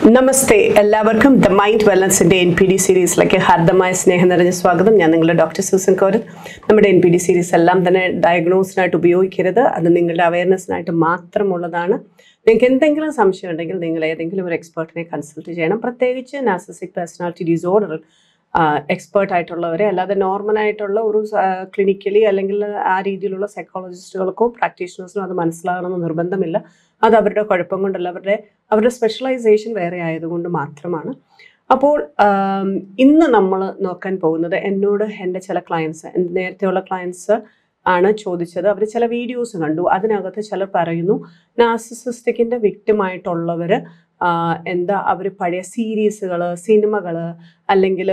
നമസ്തേ എല്ലാവർക്കും the mind വെൽനസിന്റെ N P D സീരീസിലേക്ക് ഹാർദമായ സ്നേഹം നിറഞ്ഞ സ്വാഗതം ഞാൻ നിങ്ങളുടെ ഡോക്ടർ സൂസൻ കൗരത് നമ്മുടെ എൻ പി ഡി സീരീസ് എല്ലാം തന്നെ ഡയഗ്നോസിനായിട്ട് ഉപയോഗിക്കരുത് അത് നിങ്ങളുടെ അവയർനെസ്സിനായിട്ട് മാത്രമുള്ളതാണ് നിങ്ങൾക്ക് എന്തെങ്കിലും സംശയം ഉണ്ടെങ്കിൽ നിങ്ങൾ ഏതെങ്കിലും ഒരു എക്സ്പേർട്ടിനെ കൺസൾട്ട് ചെയ്യണം പ്രത്യേകിച്ച് നാർസിസിക് പേഴ്സണാലിറ്റി ഡിസോർഡറിൽ എക്സ്പേർട്ട് ആയിട്ടുള്ളവരെ അല്ലാതെ നോർമൽ ആയിട്ടുള്ള ഒരു ക്ലിനിക്കലി അല്ലെങ്കിൽ ആ രീതിയിലുള്ള സൈക്കോളജിസ്റ്റുകൾക്കോ പ്രാക്ടീഷണേഴ്സിനോ അത് മനസ്സിലാകണമെന്ന് നിർബന്ധമില്ല അത് അവരുടെ കുഴപ്പം കൊണ്ടല്ല അവരുടെ അവരുടെ സ്പെഷ്യലൈസേഷൻ വേറെ ആയതുകൊണ്ട് മാത്രമാണ് അപ്പോൾ ആം, ഇന്ന് നമ്മൾ നോക്കാൻ പോകുന്നത് എന്നോട് എൻ്റെ ചില ക്ലയൻസ് നേരത്തെയുള്ള ക്ലയൻസ് ആണ് ചോദിച്ചത് അവർ ചില വീഡിയോസ് കണ്ടു അതിനകത്ത് ചിലർ പറയുന്നു നാർസിസിസ്റ്റിക്കിൻ്റെ വിക്റ്റിമായിട്ടുള്ളവർ എന്താ അവർ പഴയ സീരീസുകൾ സിനിമകൾ അല്ലെങ്കിൽ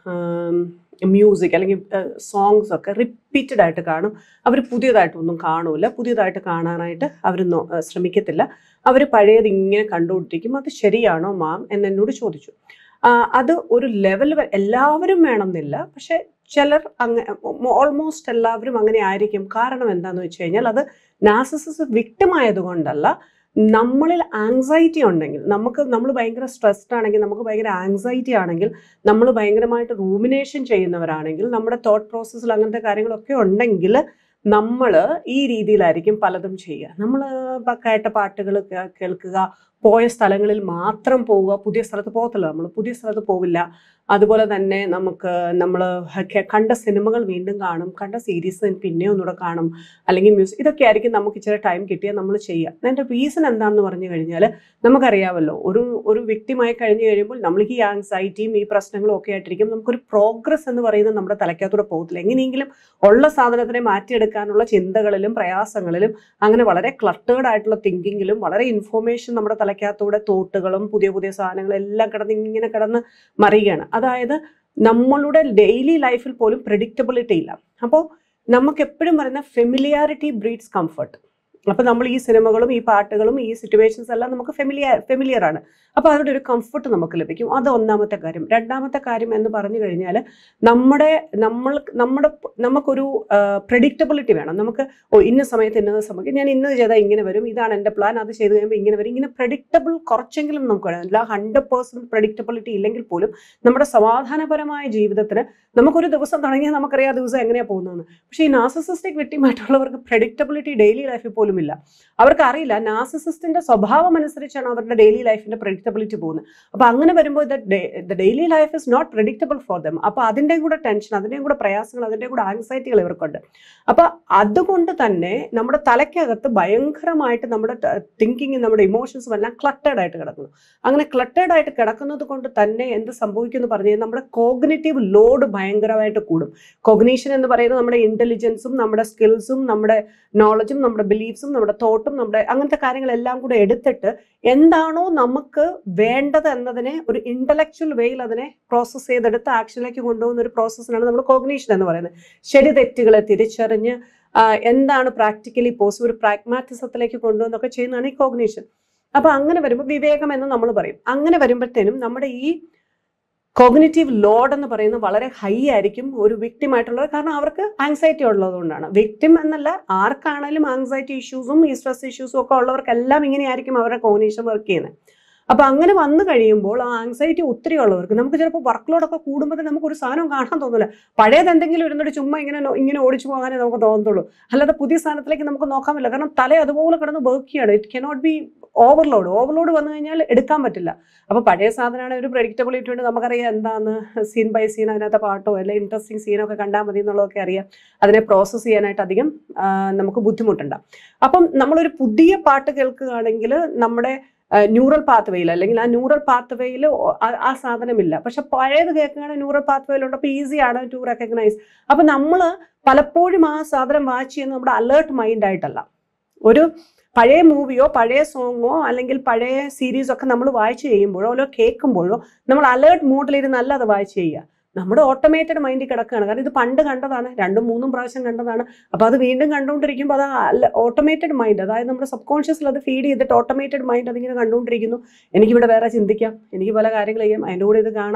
മ്യൂസിക് അല്ലെങ്കിൽ സോങ്സ് ഒക്കെ റിപ്പീറ്റഡ് ആയിട്ട് കാണും അവർ പുതിയതായിട്ടൊന്നും കാണൂല പുതിയതായിട്ട് കാണാനായിട്ട് അവർ ശ്രമിക്കത്തില്ല അവർ പഴയത് ഇങ്ങനെ കണ്ടുകൊണ്ടിരിക്കും അത് ശരിയാണോ മാം എന്ന് എന്നോട് ചോദിച്ചു ആ, അത് ഒരു ലെവൽ എല്ലാവരും വേണമെന്നില്ല പക്ഷെ ചിലർ അങ്ങ ഓൾമോസ്റ്റ് എല്ലാവരും അങ്ങനെ ആയിരിക്കും കാരണം എന്താണെന്ന് വെച്ച് കഴിഞ്ഞാൽ അത് നാസിസിസ് വിക്ടമായതുകൊണ്ടല്ല നമ്മളിൽ ആങ്സൈറ്റി ഉണ്ടെങ്കിൽ നമുക്ക് നമ്മൾ ഭയങ്കര സ്ട്രെസ്ഡ് ആണെങ്കിൽ നമുക്ക് ഭയങ്കര ആങ്സൈറ്റി ആണെങ്കിൽ നമ്മൾ ഭയങ്കരമായിട്ട് റൂമിനേഷൻ ചെയ്യുന്നവരാണെങ്കിൽ നമ്മുടെ തോട്ട് പ്രോസസ്സിൽ അങ്ങനത്തെ കാര്യങ്ങളൊക്കെ ഉണ്ടെങ്കിൽ നമ്മൾ ഈ രീതിയിലായിരിക്കും പലതും ചെയ്യുക നമ്മൾ കേട്ട പാട്ടുകൾ കേൾക്കുക പോയ സ്ഥലങ്ങളിൽ മാത്രം പോവുക പുതിയ സ്ഥലത്ത് പോകത്തില്ല നമ്മൾ പുതിയ സ്ഥലത്ത് പോവില്ല അതുപോലെ തന്നെ നമുക്ക് നമ്മൾ കണ്ട സിനിമകൾ വീണ്ടും കാണും കണ്ട സീരീസ് പിന്നെ ഒന്നുകൂടെ കാണും അല്ലെങ്കിൽ മ്യൂസിക് ഇതൊക്കെ ആയിരിക്കും നമുക്ക് ഇച്ചിരി ടൈം കിട്ടിയാൽ നമ്മൾ ചെയ്യുക അതിൻ്റെ റീസൺ എന്താണെന്ന് പറഞ്ഞു കഴിഞ്ഞാൽ നമുക്കറിയാമല്ലോ ഒരു ഒരു വ്യക്തിമായി കഴിഞ്ഞു കഴിയുമ്പോൾ നമ്മൾക്ക് ഈ ആങ്സൈറ്റിയും ഈ പ്രശ്നങ്ങളും ഒക്കെ ആയിട്ടിരിക്കും നമുക്കൊരു പ്രോഗ്രസ് എന്ന് പറയുന്നത് നമ്മുടെ തലയ്ക്കകത്തൂടെ പോകത്തില്ല എങ്ങനെയെങ്കിലും ഉള്ള സാധനത്തിനെ മാറ്റിയെടുക്കാനുള്ള ചിന്തകളിലും പ്രയാസങ്ങളിലും അങ്ങനെ വളരെ ക്ലട്ടേഡ് ആയിട്ടുള്ള തിങ്കിങ്ങിലും വളരെ ഇൻഫോർമേഷൻ നമ്മുടെ തലയ്ക്കകത്തൂടെ തോട്ടുകളും പുതിയ പുതിയ സാധനങ്ങളും എല്ലാം കിടന്ന് ഇങ്ങനെ കിടന്ന് മറിയുകയാണ് അതായത് നമ്മളുടെ ഡെയിലി ലൈഫിൽ പോലും പ്രഡിക്റ്റബിലിറ്റി ഇല്ല അപ്പോൾ നമുക്ക് എപ്പോഴും പറയുന്ന ഫെമിലിയാരിറ്റി ബ്രീഡ്സ് കംഫർട്ട് അപ്പോൾ നമ്മൾ ഈ സിനിമകളും ഈ പാട്ടുകളും ഈ സിറ്റുവേഷൻസ് എല്ലാം നമുക്ക് ഫെമിലിയർ ഫെമിലിയർ ആണ് അപ്പോൾ അവരുടെ ഒരു കംഫർട്ട് നമുക്ക് ലഭിക്കും അത് ഒന്നാമത്തെ കാര്യം രണ്ടാമത്തെ കാര്യം എന്ന് പറഞ്ഞു കഴിഞ്ഞാൽ നമ്മുടെ നമ്മൾ നമ്മുടെ നമുക്കൊരു പ്രഡിക്റ്റബിലിറ്റി വേണം നമുക്ക് ഓ ഇന്ന സമയത്ത് ഇന്നത് സമയം ഞാൻ ഇന്നത് ചെയ്താൽ ഇങ്ങനെ വരും ഇതാണ് എൻ്റെ പ്ലാൻ അത് ചെയ്ത് കഴിയുമ്പോൾ ഇങ്ങനെ വരും ഇങ്ങനെ പ്രഡിക്റ്റബിൾ കുറച്ചെങ്കിലും നമുക്ക് വേണം അല്ല ഹൺഡ്രഡ് പേഴ്സൻറ്റ് പ്രഡിക്റ്റബിലിറ്റി ഇല്ലെങ്കിൽ പോലും നമ്മുടെ സമാധാനപരമായ ജീവിതത്തിന് നമുക്കൊരു ദിവസം തുടങ്ങിയാൽ നമുക്കറിയാം ആ ദിവസം എങ്ങനെയാണ് പോകുന്നതെന്ന് പക്ഷേ ഈ നാസിസിസ്റ്റിക് വ്യക്തിമായിട്ടുള്ളവർക്ക് പ്രഡിക്റ്റബിലിറ്റി ഡെയിലി ലൈഫിൽ പോലും ഇല്ല അവർക്ക് അറിയില്ല നാസിസിസ്റ്റിന്റെ സ്വഭാവം അനുസരിച്ചാണ് അവരുടെ ഡെയിലി ലൈഫിന്റെ പ്രഡിക്റ്റബിലിറ്റി പോകുന്നത് അപ്പോൾ അങ്ങനെ വരുമ്പോൾ the daily life is not predictable for them അപ്പോൾ അതിൻ്റെയും കൂടെ ടെൻഷൻ അതിൻ്റെയും കൂടെ പ്രയാസങ്ങൾ അതിൻ്റെയും കൂടെ ആങ്സൈറ്റികൾ ഇവർക്കുണ്ട് അപ്പോൾ അതുകൊണ്ട് തന്നെ നമ്മുടെ തലയ്ക്കകത്ത് ഭയങ്കരമായിട്ട് നമ്മുടെ തിങ്കിങ് നമ്മുടെ ഇമോഷൻസും എല്ലാം ക്ലട്ടേഡ് ആയിട്ട് കിടക്കുന്നു അങ്ങനെ ക്ലട്ടേഡ് ആയിട്ട് കിടക്കുന്നത് കൊണ്ട് തന്നെ എന്ത് സംഭവിക്കുമെന്ന് പറഞ്ഞു കഴിഞ്ഞാൽ നമ്മുടെ കോഗ്നേറ്റീവ് ലോഡ് ഭയങ്കരമായിട്ട് കൂടും കോഗ്നീഷൻ എന്ന് പറയുന്നത് നമ്മുടെ ഇന്റലിജൻസും നമ്മുടെ സ്കിൽസും നമ്മുടെ നോളജും നമ്മുടെ ബിലീഫ്സും നമ്മുടെ തോട്ടും നമ്മുടെ അങ്ങനത്തെ കാര്യങ്ങളെല്ലാം കൂടെ എടുത്തിട്ട് എന്താണോ നമുക്ക് വേണ്ടത് എന്നതിനെ ഒരു ഇന്റലക്ച്വൽ വേയിൽ അതിനെ പ്രോസസ്സ് ചെയ്തെടുത്ത് ആക്ഷനിലേക്ക് കൊണ്ടുപോകുന്ന ഒരു പ്രോസസ്സിനാണ് നമ്മൾ കോഗ്നീഷൻ എന്ന് പറയുന്നത് ശരി തെറ്റുകളെ തിരിച്ചറിഞ്ഞ് ആ, എന്താണ് പ്രാക്ടിക്കലി പോസിബിൾ ഒരു പ്രാഗ്മാറ്റിസത്തിലേക്ക് കൊണ്ടുവന്നൊക്കെ ചെയ്യുന്നതാണ് ഈ കോഗ്നീഷൻ അപ്പൊ അങ്ങനെ വരുമ്പോൾ വിവേകം എന്ന് നമ്മൾ പറയും അങ്ങനെ വരുമ്പോഴത്തേനും നമ്മുടെ ഈ കോഗ്നേറ്റീവ് ലോഡ് എന്ന് പറയുന്നത് വളരെ ഹൈ ആയിരിക്കും ഒരു victim ആയിട്ടുള്ളത് കാരണം അവർക്ക് ആങ്സൈറ്റി ഉള്ളതുകൊണ്ടാണ് വിക്ടിം എന്നല്ല ആർക്കാണേലും ആങ്സൈറ്റി ഇഷ്യൂസും ഈ സ്ട്രെസ് ഇഷ്യൂസും ഒക്കെ ഉള്ളവർക്കെല്ലാം ഇങ്ങനെയായിരിക്കും അവരുടെ കോഗ്നീഷൻ വർക്ക് ചെയ്യുന്നത് അപ്പൊ അങ്ങനെ വന്നു കഴിയുമ്പോൾ ആ ആങ്സൈറ്റി ഒത്തിരി ഉള്ളവർക്ക് നമുക്ക് ചിലപ്പോൾ വർക്ക് ലോഡൊക്കെ കൂടുമ്പോൾ തന്നെ നമുക്ക് ഒരു സാധനം കാണാൻ തോന്നില്ല പഴയത് എന്തെങ്കിലും ഇരുന്നിട്ട് ചുമ്മാ ഇങ്ങനെ നോ- ഇങ്ങനെ ഓടിച്ചു പോകാനേ നമുക്ക് തോന്നത്തുള്ളൂ അല്ലാതെ പുതിയ സാധനത്തിലേക്ക് നമുക്ക് നോക്കാൻ പറ്റില്ല കാരണം തല അതുപോലെ കിടന്ന് വർക്ക് ചെയ്യാണ് it cannot be overload overload വന്നു കഴിഞ്ഞാൽ എടുക്കാൻ പറ്റില്ല അപ്പൊ പഴയ സാധനമാണ് ഒരു പ്രഡിക്റ്റബിലിറ്റി ഉണ്ട് നമുക്കറിയാം എന്താന്ന് സീൻ ബൈ സീൻ അതിനകത്തെ പാട്ടോ അല്ലെങ്കിൽ ഇൻട്രസ്റ്റിംഗ് സീനൊക്കെ കണ്ടാൽ മതി എന്നുള്ളതൊക്കെ അറിയാം അതിനെ പ്രോസസ്സ് ചെയ്യാനായിട്ട് അധികം ആ, നമുക്ക് ബുദ്ധിമുട്ടുണ്ടാവും അപ്പം നമ്മളൊരു പുതിയ പാട്ട് കേൾക്കുകയാണെങ്കിൽ നമ്മുടെ ന്യൂറൽ പാത്ത് വേയിൽ അല്ലെങ്കിൽ ആ ന്യൂറൽ പാത്ത് വേയിൽ ആ സാധനമില്ല പക്ഷെ പഴയത് കേൾക്കുകയാണെങ്കിൽ ന്യൂറൽ പാത്ത് വേയിലുണ്ട് അപ്പോൾ ഈസിയാണ് ടു റെക്കഗ്നൈസ് അപ്പം നമ്മൾ പലപ്പോഴും ആ സാധനം വാച്ച് ചെയ്യുന്നത് നമ്മുടെ അലേർട്ട് മൈൻഡ് ആയിട്ടല്ല ഒരു പഴയ മൂവിയോ പഴയ സോങ്ങോ അല്ലെങ്കിൽ പഴയ സീരീസോ ഒക്കെ നമ്മൾ വായിച്ച് ചെയ്യുമ്പോഴോ അല്ലോ കേൾക്കുമ്പോഴോ നമ്മൾ അലേർട്ട് മോഡിലിരുന്നല്ല അത് വായിച്ച് ചെയ്യുക നമ്മുടെ ഓട്ടോമേറ്റഡ് മൈൻഡിൽ കിടക്കുകയാണ് കാരണം ഇത് പണ്ട് കണ്ടതാണ് രണ്ടും മൂന്നും പ്രാവശ്യം കണ്ടതാണ് അപ്പോൾ അത് വീണ്ടും കണ്ടുകൊണ്ടിരിക്കുമ്പോൾ അത് ഓട്ടോമേറ്റഡ് മൈൻഡ് അതായത് നമ്മുടെ സബ് കോൺഷ്യസിൽ അത് ഫീഡ് ചെയ്തിട്ട് ഓട്ടോമേറ്റഡ് മൈൻഡ് അതിങ്ങനെ കണ്ടുകൊണ്ടിരിക്കുന്നു എനിക്കിവിടെ വേറെ ചിന്തിക്കാം എനിക്ക് പല കാര്യങ്ങൾ ചെയ്യാം അതിൻ്റെ കൂടെ ഇത് കാണാം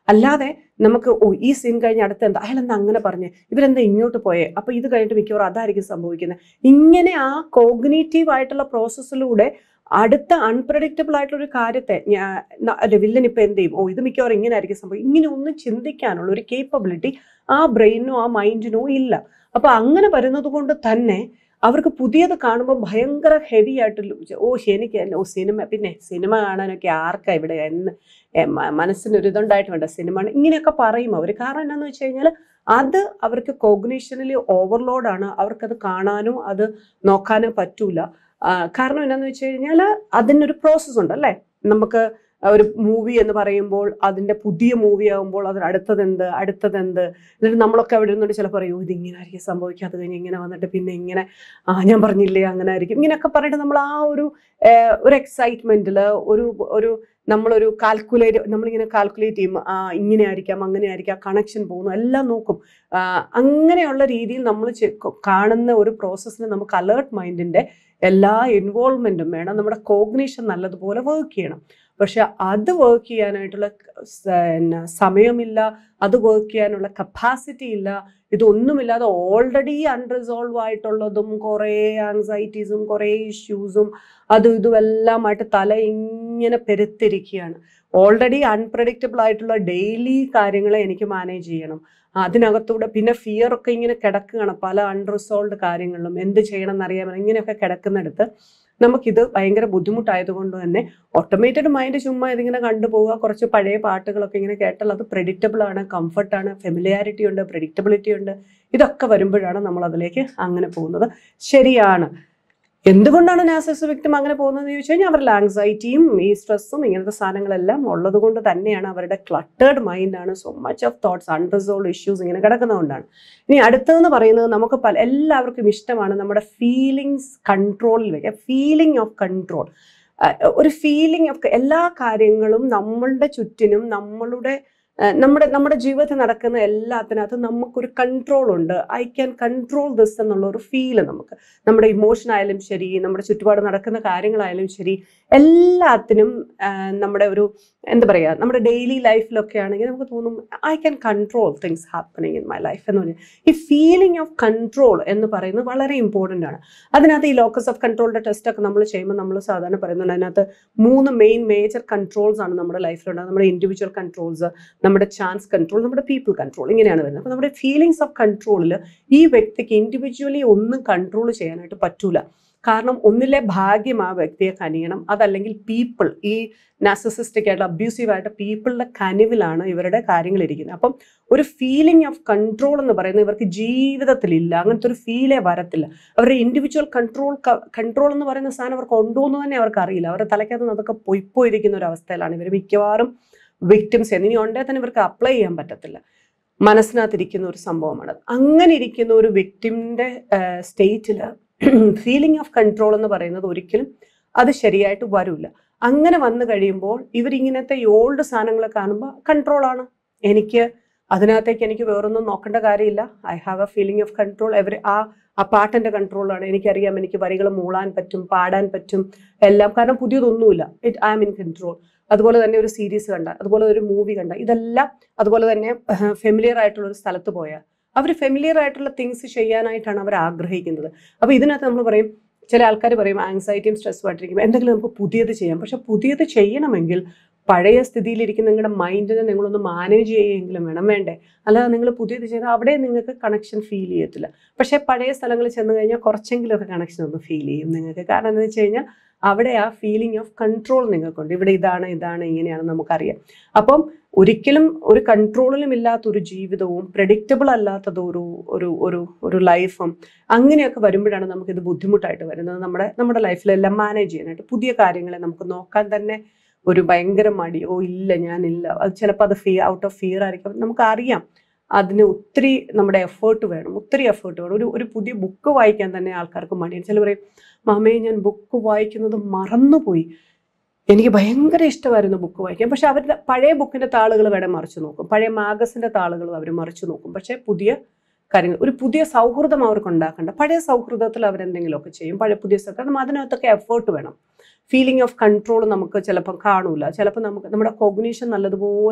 അല്ലാതെ നമുക്ക് ഓ ഈ സീൻ കഴിഞ്ഞ് അടുത്ത എന്താ അയാൾ എന്താ അങ്ങനെ പറഞ്ഞേ ഇവരെന്താ ഇങ്ങോട്ട് പോയേ അപ്പൊ ഇത് കഴിഞ്ഞിട്ട് മിക്കവാറും അതായിരിക്കും സംഭവിക്കുന്നത് ഇങ്ങനെ ആ കോഗ്നേറ്റീവ് ആയിട്ടുള്ള പ്രോസസ്സിലൂടെ അടുത്ത അൺപ്രഡിക്റ്റബിൾ ആയിട്ടുള്ള ഒരു കാര്യത്തെ ഞാൻ അല്ലെ വില്ലൻ ഇപ്പൊ എന്ത് ചെയ്യും ഓ ഇത് മിക്കവാറും ഇങ്ങനെ ആയിരിക്കും സംഭവം ഇങ്ങനെ ഒന്നും ചിന്തിക്കാനുള്ള ഒരു കേപ്പബിലിറ്റി ആ ബ്രെയിനോ ആ മൈൻഡിനോ ഇല്ല അപ്പൊ അങ്ങനെ വരുന്നത് കൊണ്ട് തന്നെ അവർക്ക് പുതിയത് കാണുമ്പോൾ ഭയങ്കര ഹെവി ആയിട്ട് ലു- ഓ എനിക്ക് തന്നെ- ഓ സിനിമ പിന്നെ സിനിമ കാണാനൊക്കെ ആർക്കാ ഇവിടെ എന്ന് ഏ, മ- മനസ്സിനൊരു ഇതുണ്ടായിട്ട് വേണ്ട സിനിമ ആണ്. ഇങ്ങനെയൊക്കെ പറയും അവർ കാരണം എന്താണെന്ന് വെച്ച് കഴിഞ്ഞാൽ അത് അവർക്ക് കോഗ്നീഷനിൽ ഓവർലോഡാണ് അവർക്കത് കാണാനോ അത് നോക്കാനോ പറ്റൂല ആ, കാരണം എന്താണെന്ന് വെച്ച് കഴിഞ്ഞാൽ അതിനൊരു പ്രോസസ്സ് ഉണ്ട് അല്ലേ നമുക്ക് ഒരു മൂവി എന്ന് പറയുമ്പോൾ അതിൻ്റെ പുതിയ മൂവി ആകുമ്പോൾ അതിന് അടുത്തതെന്ത് അടുത്തതെന്ത് എന്നിട്ട് നമ്മളൊക്കെ അവിടെ ഇരുന്നുകൊണ്ട് ചിലപ്പോൾ പറയും ഇത് ഇങ്ങനെ ആയിരിക്കും സംഭവിക്കുക അത് കഴിഞ്ഞ് ഇങ്ങനെ വന്നിട്ട് പിന്നെ ഇങ്ങനെ ആ ഞാൻ പറഞ്ഞില്ലേ അങ്ങനെ ആയിരിക്കും ഇങ്ങനെയൊക്കെ പറഞ്ഞിട്ട് നമ്മൾ ആ ഒരു ഏഹ്, ഒരു എക്സൈറ്റ്മെന്റിൽ ഒരു ഒരു നമ്മളൊരു കാൽക്കുലേറ്റ് നമ്മളിങ്ങനെ കാൽക്കുലേറ്റ് ചെയ്യും ആ ഇങ്ങനെ ആയിരിക്കാം അങ്ങനെ ആയിരിക്കാം കണക്ഷൻ പോകുന്നു എല്ലാം നോക്കും ആ, അങ്ങനെയുള്ള രീതിയിൽ നമ്മൾ കാണുന്ന ഒരു പ്രോസസ്സിന് നമുക്ക് അലേർട്ട് മൈൻഡിന്റെ എല്ലാ ഇൻവോൾവ്മെന്റും വേണം നമ്മുടെ കോഗ്നീഷൻ നല്ലതുപോലെ വർക്ക് ചെയ്യണം പക്ഷെ അത് വർക്ക് ചെയ്യാനായിട്ടുള്ള സ- പിന്നെ സമയമില്ല അത് വർക്ക് ചെയ്യാനുള്ള കപ്പാസിറ്റി ഇല്ല ഇതൊന്നുമില്ലാതെ ഓൾറെഡി അൺറിസോൾവ് ആയിട്ടുള്ളതും കുറേ ആങ്സൈറ്റീസും കുറേ ഇഷ്യൂസും അതും ഇതും എല്ലാമായിട്ട് തല ഇങ്ങനെ പെരുത്തിരിക്കുകയാണ് ഓൾറെഡി അൺപ്രഡിക്റ്റബിൾ ആയിട്ടുള്ള ഡെയിലി കാര്യങ്ങളെ എനിക്ക് മാനേജ് ചെയ്യണം അതിനകത്തൂടെ പിന്നെ ഫിയർ ഒക്കെ ഇങ്ങനെ കിടക്കുകയാണ് പല അൺറിസോൾവ് കാര്യങ്ങളിലും എന്ത് ചെയ്യണം എന്നറിയാൻ ഇങ്ങനെയൊക്കെ കിടക്കുന്നിടത്ത് നമുക്കിത് ഭയങ്കര ബുദ്ധിമുട്ടായതുകൊണ്ട് തന്നെ ഓട്ടോമേറ്റഡ് മൈൻഡ് ചുമ്മാ ഇതിങ്ങനെ കണ്ടുപോവുക കുറച്ച് പഴയ പാട്ടുകളൊക്കെ ഇങ്ങനെ കേട്ടാൽ അത് പ്രെഡിക്റ്റബിൾ ആണ് കംഫർട്ടാണ് ഫെമിലിയാരിറ്റി ഉണ്ട് പ്രെഡിക്റ്റബിലിറ്റി ഉണ്ട് ഇതൊക്കെ വരുമ്പോഴാണ് നമ്മൾ അതിലേക്ക് അങ്ങനെ പോകുന്നത് ശരിയാണ് എന്തുകൊണ്ടാണ് നാസസ് വ്യക്തിം അങ്ങനെ പോകുന്നത് ചോദിച്ചു കഴിഞ്ഞാൽ അവരുടെ ആങ്സൈറ്റിയും ഈ സ്ട്രെസ്സും ഇങ്ങനത്തെ സാധനങ്ങളെല്ലാം ഉള്ളത് കൊണ്ട് തന്നെയാണ് അവരുടെ ക്ലട്ടേർഡ് മൈൻഡാണ് so much of thoughts unresolved issues ഇങ്ങനെ കിടക്കുന്നതുകൊണ്ടാണ് ഇനി അടുത്തതെന്ന് പറയുന്നത് നമുക്ക് പല എല്ലാവർക്കും ഇഷ്ടമാണ് നമ്മുടെ ഫീലിങ്സ് കൺട്രോളിൽ വയ്ക്കുക ഫീലിംഗ് ഓഫ് കൺട്രോൾ ഒരു ഫീലിംഗ് ഓഫ് എല്ലാ കാര്യങ്ങളും നമ്മളുടെ ചുറ്റിനും നമ്മളുടെ ആ, നമ്മുടെ നമ്മുടെ ജീവിതത്തിൽ നടക്കുന്ന എല്ലാത്തിനകത്തും നമുക്കൊരു കൺട്രോൾ ഉണ്ട് ഐ ക്യാൻ കൺട്രോൾ ദിസ് എന്നുള്ള ഒരു ഫീല് നമുക്ക് നമ്മുടെ ഇമോഷൻ ആയാലും ശരി നമ്മുടെ ചുറ്റുപാട് നടക്കുന്ന കാര്യങ്ങളായാലും ശരി എല്ലാത്തിനും ആ, നമ്മുടെ ഒരു എന്താ പറയുക നമ്മുടെ ഡെയിലി ലൈഫിലൊക്കെ ആണെങ്കിൽ നമുക്ക് തോന്നും I can control things happening in my life എന്ന് പറഞ്ഞാൽ ഈ ഫീലിംഗ് ഓഫ് കൺട്രോൾ എന്ന് പറയുന്നത് വളരെ ഇമ്പോർട്ടൻ്റ് ആണ് അതിനകത്ത് ഈ ലോക്കസ് ഓഫ് കൺട്രോളിൻ്റെ ടെസ്റ്റ് ഒക്കെ നമ്മൾ ചെയ്യുമ്പോൾ നമ്മൾ സാധാരണ പറയുന്നുണ്ട് അതിനകത്ത് മൂന്ന് മെയിൻ മേജർ കൺട്രോൾസ് ആണ് നമ്മുടെ ലൈഫിലുണ്ടാകുന്നത് നമ്മുടെ ഇൻഡിവിജ്വൽ കൺട്രോൾസ് നമ്മുടെ ചാൻസ് കൺട്രോൾ നമ്മുടെ പീപ്പിൾ കൺട്രോൾ ഇങ്ങനെയാണ് വരുന്നത് അപ്പോൾ നമ്മുടെ ഫീലിങ്സ് ഓഫ് കൺട്രോളിൽ ഈ വ്യക്തിക്ക് ഇൻഡിവിജ്വലി ഒന്നും കൺട്രോൾ ചെയ്യാനായിട്ട് പറ്റൂല കാരണം ഒന്നിലെ ഭാഗ്യം ആ വ്യക്തിയെ കനിയണം അതല്ലെങ്കിൽ പീപ്പിൾ ഈ നാസസിസ്റ്റിക് ആയിട്ട് അബ്യൂസീവ് ആയിട്ട് പീപ്പിളിന്റെ കനിവിലാണ് ഇവരുടെ കാര്യങ്ങൾ ഇരിക്കുന്നത് അപ്പം ഒരു ഫീലിംഗ് ഓഫ് കൺട്രോൾ എന്ന് പറയുന്നത് ഇവർക്ക് ജീവിതത്തിലില്ല അങ്ങനത്തെ ഒരു ഫീലേ വരത്തില്ല അവരുടെ ഇൻഡിവിജ്വൽ കൺട്രോൾ കൺട്രോൾ എന്ന് പറയുന്ന സാധനം അവർക്ക് ഉണ്ടോ എന്ന് തന്നെ അവർക്ക് അറിയില്ല അവരുടെ തലയ്ക്കകത്ത് നിന്ന് അതൊക്കെ പൊയ്പോയിരിക്കുന്ന ഒരു അവസ്ഥയിലാണ് ഇവർ മിക്കവാറും വിക്ടിംസ് ഇനി ഉണ്ടേ തന്നെ ഇവർക്ക് അപ്ലൈ ചെയ്യാൻ പറ്റത്തില്ല മനസ്സിനകത്തിരിക്കുന്ന ഒരു സംഭവമാണ് അങ്ങനെ ഇരിക്കുന്ന ഒരു വിക്ടിമിന്റെ സ്റ്റേറ്റിൽ ഫീലിംഗ് ഓഫ് കൺട്രോൾ എന്ന് പറയുന്നത് ഒരിക്കലും അത് ശരിയായിട്ട് വരില്ല അങ്ങനെ വന്നു കഴിയുമ്പോൾ ഇവരിങ്ങനത്തെ ഈ ഓൾഡ് സാധനങ്ങൾ കാണുമ്പോൾ കൺട്രോളാണ് എനിക്ക് അതിനകത്തേക്ക് എനിക്ക് വേറൊന്നും നോക്കേണ്ട കാര്യമില്ല I have a feeling of control every ആ ആ പാട്ടിന്റെ കൺട്രോളാണ് എനിക്കറിയാം എനിക്ക് വരികൾ മൂളാൻ പറ്റും പാടാൻ പറ്റും എല്ലാം കാരണം പുതിയതൊന്നുമില്ല it I'm in control അതുപോലെ തന്നെ ഒരു സീരീസ് കണ്ട അതുപോലെ ഒരു മൂവി കണ്ട ഇതെല്ലാം അതുപോലെ തന്നെ ഫെമിലിയർ ആയിട്ടുള്ള ഒരു സ്ഥലത്ത് പോയാൽ അവർ ഫെമിലിയർ ആയിട്ടുള്ള തിങ്സ് ചെയ്യാനായിട്ടാണ് അവർ ആഗ്രഹിക്കുന്നത് അപ്പോൾ ഇതിനകത്ത് നമ്മൾ പറയും ചില ആൾക്കാർ പറയും ആങ്സൈറ്റിയും സ്ട്രെസ്സും ആയിട്ടിരിക്കും എന്തെങ്കിലും നമുക്ക് പുതിയത് ചെയ്യാം പക്ഷെ പുതിയത് ചെയ്യണമെങ്കിൽ പഴയ സ്ഥിതിയിലിരിക്കുന്ന നിങ്ങളുടെ മൈൻഡിനെ നിങ്ങളൊന്ന് മാനേജ് ചെയ്യുമെങ്കിലും വേണം വേണ്ടേ അല്ലാതെ നിങ്ങൾ പുതിയത് ചെയ്താൽ അവിടെ നിങ്ങൾക്ക് കണക്ഷൻ ഫീൽ ചെയ്യത്തില്ല പക്ഷേ പഴയ സ്ഥലങ്ങളിൽ ചെന്ന് കഴിഞ്ഞാൽ കുറച്ചെങ്കിലുമൊക്കെ കണക്ഷൻ ഒന്ന് ഫീൽ ചെയ്യും നിങ്ങൾക്ക് കാരണം എന്താണെന്ന് വെച്ച് കഴിഞ്ഞാൽ അവിടെ ആ ഫീലിംഗ് ഓഫ് കൺട്രോൾ നിങ്ങൾക്കുണ്ട് ഇവിടെ ഇതാണ് ഇതാണ് ഇങ്ങനെയാണ് നമുക്കറിയാം അപ്പം ഒരിക്കലും ഒരു കൺട്രോളിലും ഇല്ലാത്ത ഒരു ജീവിതവും പ്രഡിക്റ്റബിൾ അല്ലാത്തത് ഒരു ഒരു ഒരു ഒരു ലൈഫും അങ്ങനെയൊക്കെ വരുമ്പോഴാണ് നമുക്കിത് ബുദ്ധിമുട്ടായിട്ട് വരുന്നത് നമ്മുടെ നമ്മുടെ ലൈഫിലെല്ലാം മാനേജ് ചെയ്യാനായിട്ട് പുതിയ കാര്യങ്ങളെ നമുക്ക് നോക്കാൻ തന്നെ ഒരു ഭയങ്കര മടി ഓ ഇല്ല ഞാനില്ല അത് ചിലപ്പോൾ അത് ഫിയർ ഔട്ട് ഓഫ് ഫിയർ ആയിരിക്കും നമുക്കറിയാം അതിന് ഒത്തിരി നമ്മുടെ എഫേർട്ട് വേണം ഒത്തിരി എഫേർട്ട് വേണം ഒരു ഒരു പുതിയ ബുക്ക് വായിക്കാൻ തന്നെ ആൾക്കാർക്ക് മടിയാണ് ചില പറയും മാമേ ഞാൻ ബുക്ക് വായിക്കുന്നത് മറന്നുപോയി എനിക്ക് ഭയങ്കര ഇഷ്ടമായിരുന്നു ബുക്ക് വായിക്കാൻ പക്ഷെ അവരുടെ പഴയ ബുക്കിന്റെ താളുകൾ വേണേൽ മറിച്ച് നോക്കും പഴയ മാഗസിന്റെ താളുകൾ അവർ മറിച്ച് നോക്കും പക്ഷേ പുതിയ കാര്യങ്ങൾ ഒരു പുതിയ സൗഹൃദം അവർക്ക് ഉണ്ടാക്കണ്ട പഴയ സൗഹൃദത്തിൽ അവരെന്തെങ്കിലുമൊക്കെ ചെയ്യും പഴയ പുതിയ സൗ- കാരണം അതിനകത്തൊക്കെ എഫേർട്ട് വേണം ഫീലിംഗ് ഓഫ് കൺട്രോൾ നമുക്ക് ചിലപ്പോൾ കാണൂല ചിലപ്പോൾ നമുക്ക് നമ്മുടെ കോഗ്നീഷൻ നല്ലതുപോലെ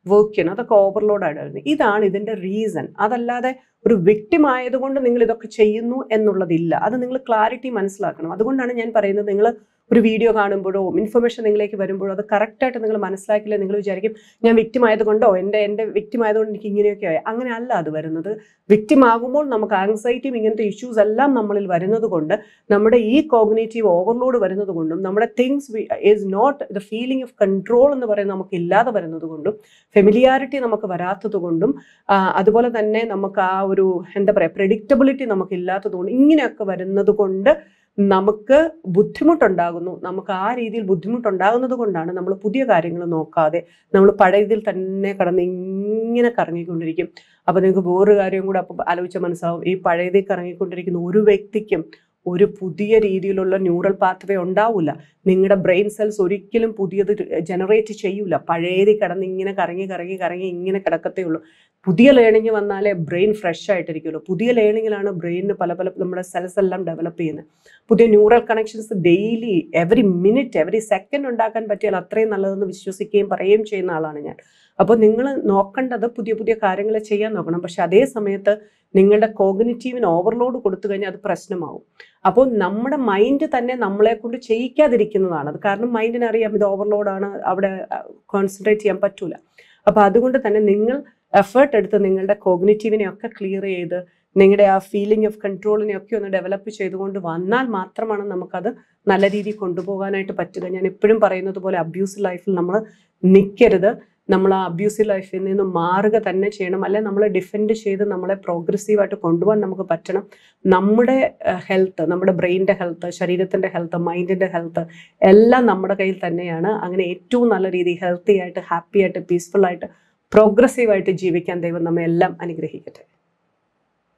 വർക്ക് ചെയ്യണം അതൊക്കെ ഓവർലോഡായിട്ട് വരുന്നത് ഇതാണ് ഇതിൻ്റെ റീസൺ അതല്ലാതെ ഒരു വിക്ടിം ആയതുകൊണ്ട് നിങ്ങൾ ഇതൊക്കെ ചെയ്യുന്നു എന്നുള്ളതില്ല അത് നിങ്ങൾ ക്ലാരിറ്റി മനസ്സിലാക്കണം അതുകൊണ്ടാണ് ഞാൻ പറയുന്നത് നിങ്ങൾ ഒരു വീഡിയോ കാണുമ്പോഴോ ഇൻഫർമേഷൻ നിങ്ങളിലേക്ക് വരുമ്പോഴോ അത് കറക്റ്റായിട്ട് നിങ്ങൾ മനസ്സിലാക്കില്ല നിങ്ങൾ വിചാരിക്കും ഞാൻ വിക്ടിം ആയതുകൊണ്ടോ എൻ്റെ എൻ്റെ വിക്ടിം ആയതുകൊണ്ട് എനിക്ക് ഇങ്ങനെയൊക്കെ ആയി അങ്ങനെ അല്ല അത് വരുന്നത് വിക്ടിം ആകുമ്പോൾ നമുക്ക് ആങ്സൈറ്റിയും ഇങ്ങനത്തെ ഇഷ്യൂസ് എല്ലാം നമ്മളിൽ വരുന്നത് കൊണ്ട് നമ്മുടെ ഈ കോഗ്നേറ്റീവ് ഓവർലോഡ് വരുന്നത് കൊണ്ടും നമ്മുടെ things is not the feeling of control എന്ന് പറയുന്നത് നമുക്ക് ഇല്ലാതെ വരുന്നത് കൊണ്ടും ഫെമിലിയാരിറ്റി നമുക്ക് വരാത്തത് കൊണ്ടും ആ, അതുപോലെ തന്നെ നമുക്ക് ആ ഒരു എന്താ പറയുക പ്രെഡിക്റ്റബിലിറ്റി നമുക്ക് ഇല്ലാത്തത് കൊണ്ട് ഇങ്ങനെയൊക്കെ വരുന്നത് കൊണ്ട് നമുക്ക് ബുദ്ധിമുട്ടുണ്ടാകുന്നു നമുക്ക് ആ രീതിയിൽ ബുദ്ധിമുട്ടുണ്ടാകുന്നത് കൊണ്ടാണ് നമ്മൾ പുതിയ കാര്യങ്ങൾ നോക്കാതെ നമ്മൾ പഴയതിൽ തന്നെ കടന്ന് ഇങ്ങനെ കറങ്ങിക്കൊണ്ടിരിക്കും അപ്പോൾ നിങ്ങൾക്ക് വേറൊരു കാര്യം കൂടെ അപ്പോൾ ആലോചിച്ചാൽ മനസ്സിലാവും ഈ പഴയതിൽ കറങ്ങിക്കൊണ്ടിരിക്കുന്ന ഒരു വ്യക്തിക്കും ഒരു പുതിയ രീതിയിലുള്ള ന്യൂറൽ പാത്വേ ഉണ്ടാവില്ല നിങ്ങളുടെ ബ്രെയിൻ സെൽസ് ഒരിക്കലും പുതിയത് ജനറേറ്റ് ചെയ്യൂല പഴയതിൽ കിടന്ന് ഇങ്ങനെ കറങ്ങി കറങ്ങി കറങ്ങി ഇങ്ങനെ കിടക്കത്തേ ഉള്ളൂ പുതിയ ലേണിംഗ് വന്നാലേ ബ്രെയിൻ ഫ്രഷ് ആയിട്ടിരിക്കുള്ളൂ പുതിയ ലേണിങ്ങിലാണ് ബ്രെയിനിന് പല പല നമ്മുടെ സെൽസ് എല്ലാം ഡെവലപ്പ് ചെയ്യുന്നത് പുതിയ neural connections daily every minute every second ഉണ്ടാക്കാൻ പറ്റിയാൽ അത്രയും നല്ലതെന്ന് വിശ്വസിക്കുകയും പറയുകയും ചെയ്യുന്ന ആളാണ് ഞാൻ അപ്പോൾ നിങ്ങൾ നോക്കേണ്ടത് പുതിയ പുതിയ കാര്യങ്ങൾ ചെയ്യാൻ നോക്കണം പക്ഷെ അതേ സമയത്ത് നിങ്ങളുടെ കോഗ്നിറ്റീവിന് ഓവർലോഡ് കൊടുത്തു കഴിഞ്ഞാൽ അത് പ്രശ്നമാവും അപ്പോൾ നമ്മുടെ മൈൻഡ് തന്നെ നമ്മളെ കൊണ്ട് ചെയ്യിക്കാതിരിക്കുന്നതാണ് അത് കാരണം മൈൻഡിന് അറിയാം ഇത് ഓവർലോഡാണ് അവിടെ കോൺസെൻട്രേറ്റ് ചെയ്യാൻ പറ്റൂല അപ്പോൾ അതുകൊണ്ട് തന്നെ നിങ്ങൾ എഫേർട്ട് എടുത്ത് നിങ്ങളുടെ കോഗ്നിറ്റീവിനെ ഒക്കെ ക്ലിയർ ചെയ്ത് നിങ്ങളുടെ ആ ഫീലിംഗ് ഓഫ് കൺട്രോളിനെ ഒക്കെ ഒന്ന് ഡെവലപ്പ് ചെയ്തുകൊണ്ട് വന്നാൽ മാത്രമാണ് നമുക്കത് നല്ല രീതിയിൽ കൊണ്ടുപോകാനായിട്ട് പറ്റുക ഞാൻ എപ്പോഴും പറയുന്നത് പോലെ അബ്യൂസ് ലൈഫിൽ നമ്മൾ നിൽക്കരുത് നമ്മൾ ആ അബ്യൂസീവ് ലൈഫിൽ നിന്ന് മാറുക തന്നെ ചെയ്യണം അല്ലെ നമ്മളെ ഡിഫെൻഡ് ചെയ്ത് നമ്മളെ പ്രോഗ്രസീവായിട്ട് കൊണ്ടുപോകാൻ നമുക്ക് പറ്റണം നമ്മുടെ ഹെൽത്ത് നമ്മുടെ ബ്രെയിനിൻ്റെ ഹെൽത്ത് ശരീരത്തിൻ്റെ ഹെൽത്ത് മൈൻഡിൻ്റെ ഹെൽത്ത് എല്ലാം നമ്മുടെ കയ്യിൽ തന്നെയാണ് അങ്ങനെ ഏറ്റവും നല്ല രീതിയിൽ ഹെൽത്തി ആയിട്ട് ഹാപ്പി ആയിട്ട് പീസ്ഫുൾ ആയിട്ട് പ്രോഗ്രസീവായിട്ട് ജീവിക്കാൻ ദൈവം നമ്മെ എല്ലാം അനുഗ്രഹിക്കട്ടെ